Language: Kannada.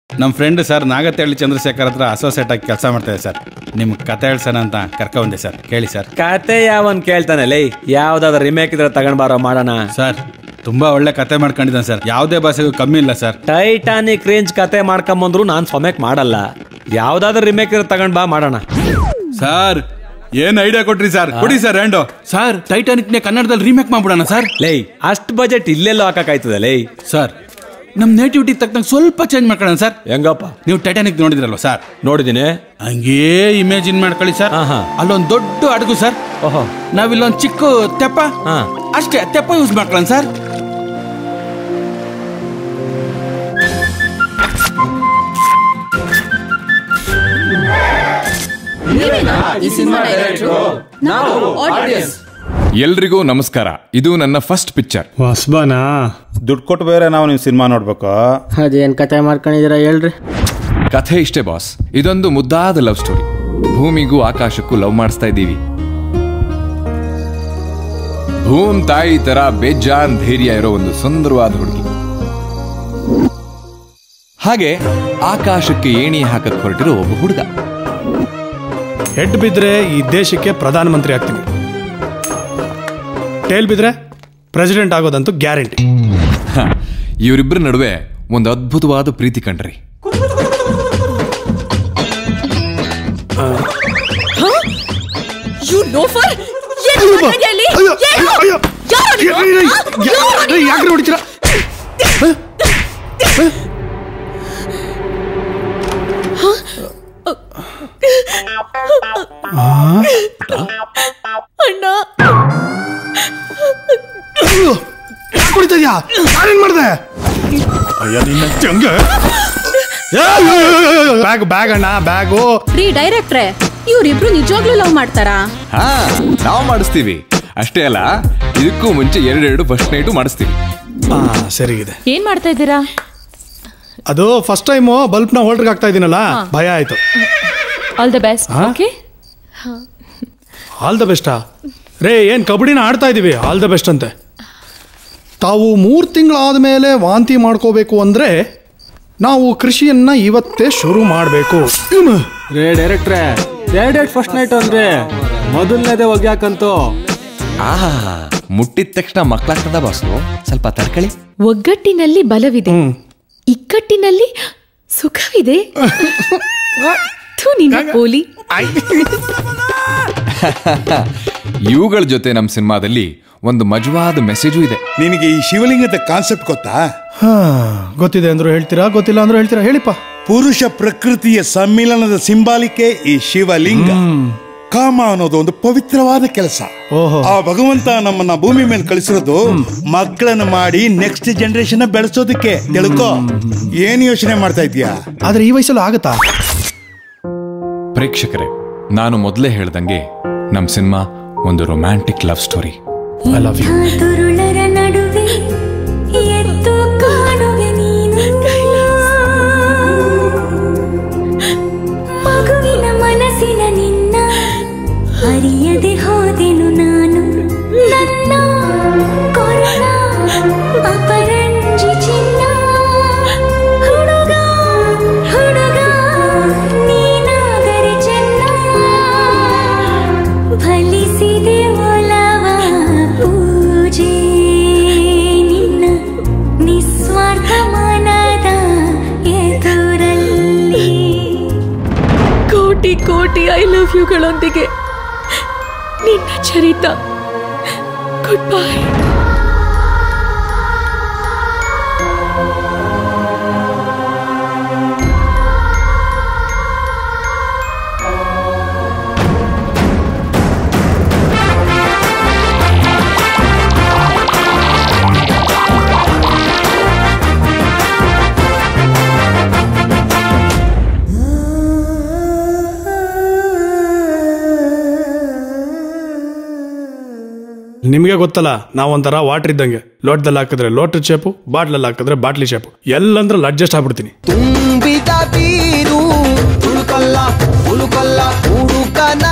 ನಮ್ಮ ಫ್ರೆಂಡ್ ಸರ್ ನಾಗತಹಳ್ಳಿ ಚಂದ್ರಶೇಖರ್ ಹತ್ರ ಅಸೋಸಿಯೇಟ್ ಆಗಿ ಕೆಲಸ ಮಾಡ್ತಾ ಇದೆ ಸರ್ ನಿಮ್ಗೆ ಕತೆ ಹೇಳ್ಸೋಣ ಅಂತ ಕರ್ಕೊಂಡೆ ಸರ್ ಕೇಳಿ ಸರ್ ಕತೆ ಯಾವನ್ ಕೇಳ್ತಾನೆ ಲೈ ಯಾವ್ದಾದ್ರು ರಿಮೇಕ್ ಇದ್ರೆ ತಗೊಂಡ್ ಬಾರೋ ಮಾಡೋಣ ಸರ್ ತುಂಬಾ ಒಳ್ಳೆ ಕತೆ ಮಾಡ್ಕೊಂಡಿದ್ದಾನೆ ಸರ್ ಯಾವುದೇ ಭಾಷೆಗೂ ಕಮ್ಮಿ ಇಲ್ಲ ಸರ್ ಟೈಟಾನಿಕ್ ರೇಂಜ್ ಕತೆ ಮಾಡ್ಕೊಂಬಂದ್ರು ನಾನ್ ಸೊಮೆಕ್ ಮಾಡಲ್ಲ ಯಾವ್ದಾದ್ರು ರಿಮೇಕ್ ಇದ್ರೆ ತಗೊಂಡ್ ಬಾ ಮಾಡೋಣ ಸರ್ ಏನ್ ಐಡಿಯಾ ಕೊಟ್ರಿ ಸರ್ ಕೊಡಿ ಸರ್ ಹ್ಯಾಂಡು ಸರ್ ಟೈಟಾನಿಕ್ ನೇ ಕನ್ನಡದಲ್ಲಿ ರೀಮೇಕ್ ಮಾಡ್ಬಿಡೋಣ ಸರ್ ಲೈ ಅಷ್ಟ್ ಬಜೆಟ್ ಇಲ್ಲೆಲ್ಲೋ ಹಾಕಕ್ಕಾಯ್ತದೆ ಲೈ ಸರ್ ನಮ್ ನೇಟಿವಿಟಿ ತಕ್ಕಂಗೆ ಸ್ವಲ್ಪ ಚೇಂಜ್ ಮಾಡ್ಕೊಳ್ಳೋಣ ಸರ್ ಹೆಂಗಪ್ಪ ನೀವು ಟೈಟಾನಿಕ್ ನೋಡಿದ್ರಲ್ವ ಸರ್ ನೋಡಿದೀನಿ ಹಂಗೇ ಇಮೇಜಿನ್ ಮಾಡ್ಕೊಳ್ಳಿ ಸರ್ ಆಹಾ. ಅಲ್ಲೊಂದ್ ದೊಡ್ಡ ಹಡಗು ಸರ್ ಓಹೋ ನಾವಿಲ್ಲೊಂದ್ ಚಿಕ್ಕ ತೆಪ್ಪ ಹಾ. ಅಷ್ಟೇ ತೆಪ್ಪ ಯೂಸ್ ಮಾಡ್ಕೊಳ್ಳೋಣ ಸರ್ ಎಲ್ರಿಗೂ ನಮಸ್ಕಾರ ಇದು ನನ್ನ ಫಸ್ಟ್ ಪಿಕ್ಚರ್ ಹೊಸ್ಬನಾ ದುಡ್ಡು ಕೊಟ್ಟು ಬೇರೆ ನಾವು ನೀವು ಸಿನಿಮಾ ನೋಡ್ಬೇಕು ಅದೇನ್ ಕತೆ ಮಾಡ್ಕೊಂಡಿದ್ದೀರಾ ಹೇಳ್ರಿ ಕಥೆ ಇಷ್ಟೇ ಬಾಸ್ ಇದೊಂದು ಮುದ್ದಾದ ಲವ್ ಸ್ಟೋರಿ ಭೂಮಿಗೂ ಆಕಾಶಕ್ಕೂ ಲವ್ ಮಾಡಿಸ್ತಾ ಇದ್ದೀವಿ ಭೂಮ್ ತಾಯಿ ತರ ಬೇಜಾನ್ ಧೈರ್ಯ ಇರೋ ಒಂದು ಸುಂದರವಾದ ಹುಡುಗಿ ಹಾಗೆ ಆಕಾಶಕ್ಕೆ ಏಣಿ ಹಾಕಕ್ ಹೊರಟಿರೋ ಒಬ್ಬ ಹುಡುಗ ಹೆಡ್ ಬಿದ್ರೆ ಈ ದೇಶಕ್ಕೆ ಪ್ರಧಾನಮಂತ್ರಿ ಆಗ್ತೀನಿ ಟೇಲ್ ಬಿದ್ರೆ ಪ್ರೆಸಿಡೆಂಟ್ ಆಗೋದಂತೂ ಗ್ಯಾರಂಟಿ ಹ, ಇವರಿಬ್ಬರ ನಡುವೆ ಒಂದು ಅದ್ಭುತವಾದ ಪ್ರೀತಿ ಕಂಡ್ರಿ ಯು ಲೋಫರ್ ಏನು ಮಾಡ್ತಿದ್ಯಾ ಇಲ್ಲಿ? ಏನು? ಯಾರು ನೀವು? ಆ? ಯಾರು ನೀವು? ಯಾಕೆ ಹೊಡಿತೀರಾ ಅಣ್ಣ ಕುಡಿತಾ ಇದ್ಯಾ ನಾನೇನ್ ಮಾಡ್ದೆ ಅಯ್ಯ ನಿನ್ನ ಹಂಗೆ ಬ್ಯಾಗ್ ಬ್ಯಾಗ್ ಅಣ್ಣ ಬ್ಯಾಗು ರೀ ಡೈರೆಕ್ಟ್ರೆ ಇವ್ರಿಬ್ರು ನಿಜವಾಗ್ಲೂ ಲವ್ ಮಾಡ್ತಾರಾ ಹಾ ನಾವು ಮಾಡಿಸ್ತೀವಿ ಅಷ್ಟೇ ಅಲ್ಲ ಇದಕ್ಕೂ ಮುಂಚೆ ಎರಡೆರಡು ಫಸ್ಟ್ ನೈಟು ಮಾಡಿಸ್ತೀವಿ ಹಾ ಸರಿಗಿದೆ ಏನ್ ಮಾಡ್ತಾ ಇದ್ದೀರಾ ಅದು ಫಸ್ಟ್ ಟೈಮು ಬಲ್ಬ್ನ ಹೋಲ್ಡರ್ಗೆ ಹಾಕ್ತಾ ಇದೀನಲ್ಲ ಭಯ ಆಯ್ತು ಆಲ್ ದ ಬೆಸ್ಟ್ ಹಾ? ಓಕೆ ಆಲ್ ದ ಬೆಸ್ಟಾ ರೇ ಏನು ಕಬಡ್ಡಿನ ಆಡ್ತಾ ಇದ್ದೀವಿ ಆಲ್ ದ ಬೆಸ್ಟ್ ಅಂತೆ ತಾವು ಮೂರು ತಿಂಗಳಾದ ಮೇಲೆ ವಾಂತಿ ಮಾಡ್ಕೋಬೇಕು ಅಂದರೆ ನಾವು ಕೃಷಿಯನ್ನ ಇವತ್ತೇ ಶುರು ಮಾಡಬೇಕು ರೇ ಡೈರೆಕ್ಟ್ರೆ ಎರಡೆರಡು ಫಸ್ಟ್ ನೈಟ್ ಅಂದ್ರೆ ಮೊದಲನೇದೇ ಒಗ್ಯಾಕಂತೂ ಆಹಾ ಮುಟ್ಟಿದ ತಕ್ಷಣ ಮಕ್ಕಳಾಗ್ತದ ಬಾಸು ಸ್ವಲ್ಪ ತಡ್ಕಳಿ ಒಗ್ಗಟ್ಟಿನಲ್ಲಿ ಬಲವಿದೆ ಇಕ್ಕಟ್ಟಿನಲ್ಲಿ ಸುಖವಿದೆ ಥು, ನಿನ್ನ ಪೋಲಿ ಇವುಗಳ ಜೊತೆ ನಮ್ಮ ಸಿನಿಮಾದಲ್ಲಿ ಒಂದು ಮಜವಾದ ಮೆಸೇಜು ಇದೆ ನಿನಗೆ ಈ ಶಿವಲಿಂಗದ ಕಾನ್ಸೆಪ್ಟ್ ಗೊತ್ತಾ ಹಾ ಗೊತ್ತಿದೆ ಅಂದ್ರು ಹೇಳ್ತೀರಾ ಗೊತ್ತಿಲ್ಲ ಅಂದ್ರು ಹೇಳ್ತೀರಾ ಹೇಳಿಪ್ಪ ಪುರುಷ ಪ್ರಕೃತಿಯ ಸಮ್ಮಿಲನದ ಸಿಂಬಾಲಿಕೆ ಈ ಶಿವಲಿಂಗ ಕಾಮ ಅನ್ನೋದು ಒಂದು ಪವಿತ್ರವಾದ ಕೆಲಸ ಓಹೋ. ಆ ಭಗವಂತ ನಮ್ಮನ್ನ ಭೂಮಿ ಮೇಲೆ ಕಳಿಸಿರೋದು ಮಕ್ಕಳನ್ನ ಮಾಡಿ ನೆಕ್ಸ್ಟ್ ಜನರೇಷನ್ ಬೆಳೆಸೋದಕ್ಕೆ ತಿಳ್ಕೊ ಏನ್ ಯೋಚನೆ ಮಾಡ್ತಾ ಇದ್ಯಾ ಆದ್ರೆ ಈ ವಯಸ್ಸಲ್ಲೂ ಆಗತ್ತಾ ಪ್ರೇಕ್ಷಕರೇ ನಾನು ಮೊದಲೇ ಹೇಳ್ದಂಗೆ ನಮ್ಮ ಸಿನಿಮಾ ಒಂದು romantic love story I love you ತುರುಳರ ನಡುವೆ ಎದ್ದು ಕಾಣುವೆ ನೀನು ಮಗುವಿನ ಮನಸ್ಸಿನ ನಿನ್ನ ಅರಿಯದೆ ಹೋದೆನು ನಾನು ನನ್ನ ಕೊರಳ ಅಪರಂಜಿ ಚಿನ್ನ ಹುಡುಗ ಹುಡುಗ ನೀನಾದರೆ ಚೆನ್ನ ಫಲಿಸಿದೆ ಒಲವ ಪೂಜೆ ನಿನ್ನ ನಿಸ್ವಾರ್ಥ ಮನದ ಎದುರಲ್ಲಿ ಕೋಟಿ ಕೋಟಿ ಐ ಲವ್ ಯುಗಳೊಂದಿಗೆ ನಿನ್ನ ಚರಿತ ಗುಡ್ ಬೈ ನಿಮಗೆ ಗೊತ್ತಲ್ಲ ನಾವೊಂಥರ ವಾಟರ್ ಇದ್ದಂಗೆ ಲೋಟದಲ್ಲಿ ಹಾಕಿದ್ರೆ ಲೋಟದ ಶೇಪು ಬಾಟ್ಲಲ್ಲಿ ಹಾಕಿದ್ರೆ ಬಾಟ್ಲಿ ಶೇಪು ಎಲ್ಲಂದ್ರಲ್ಲಿ ಅಡ್ಜಸ್ಟ್ ಆಗ್ಬಿಡ್ತೀನಿ ತುಂಬಿದ ಬೀರು ಉಳುಕಲ್ಲ ಉಳುಕಲ್ಲ ಹುಡುಕನ